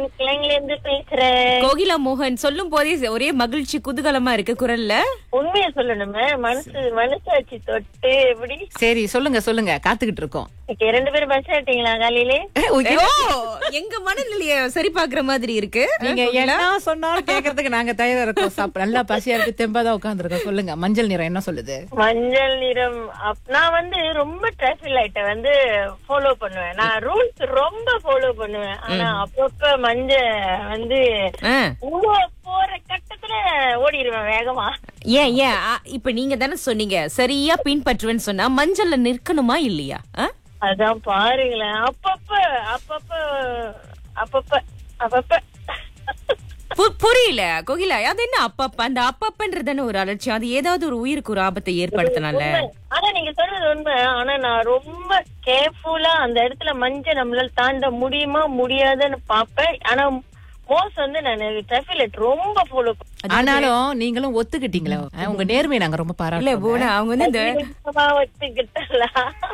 கிளைங்ல இருந்து பேசுறேன் கோகிலா மோகன் சொல்லும் போதே ஒரே மகிழ்ச்சி குதூகலமா இருக்கு குரல்ல உண்மையை சொல்லணுமே மனசு மனசாட்சி தொட்டு எப்படி சரி சொல்லுங்க சொல்லுங்க காத்துக்கிட்டு இருக்கோம் Okay, ரெண்டு பேரும் பஸ் ஆயிட்டீங்களா காலையிலே ஓ எங்க மனநிலைய சரி பாக்குற மாதிரி இருக்கு நீங்க என்ன சொன்னாலும் கேக்குறதுக்கு நாங்க தயாரா இருக்கோம் சாப்பிட நல்லா பசியா இருக்கு தெம்பாதான் உட்காந்துருக்கோம் சொல்லுங்க மஞ்சள் நிறம் என்ன சொல்லுது மஞ்சள் நிறம் அப்- நான் வந்து ரொம்ப டிராபிக் லைட்டை வந்து ஃபாலோ பண்ணுவேன் நான் ரூல்ஸ் ரொம்ப ஃபாலோ பண்ணுவேன் ஆனா அப்பப்ப மஞ்சள் வந்து ஆ. உள்ள போற கட்டத்துல ஓடிடுவேன் வேகமா ஏன் ஏன் ஆ, இப்ப நீங்க தானே சொன்னீங்க சரியா பின்பற்றுவேன்னு சொன்னா மஞ்சள்ல நிற்கணுமா இல்லையா ஆ? அதான் பாருங்களேன் அப்பப்ப அப்பப்ப அப்பப்ப அப்பப்ப பு- புரியல கோகிலா அது என்ன அப்பப்ப அந்த அப்பப்பன்றதானே ஒரு அலட்சியம் அது ஏதாவது ஒரு உயிருக்கு ஒரு ஆபத்தை ஏற்படுத்தினால உண்மை. ஆனா நீங்க சொல்றது உண்மை ஆனா நான் ரொம்ப கேர்ஃபுல்லா அந்த இடத்துல மஞ்சள் நம்மளால தாண்ட முடியுமா முடியாதுன்னு பாப்பேன் ஆனா மோஸ்ட் வந்து நான் டிராபிக் லைட் ரொம்ப ஃபாலோ ஆனாலும் நீங்களும் ஒத்துக்கிட்டீங்களா அஹ், உங்க நேர்மையை நாங்க ரொம்ப இல்ல பாராட்டுறோம் போனா அவங்க வந்து இந்த வச்சுக்கிட்டலாம்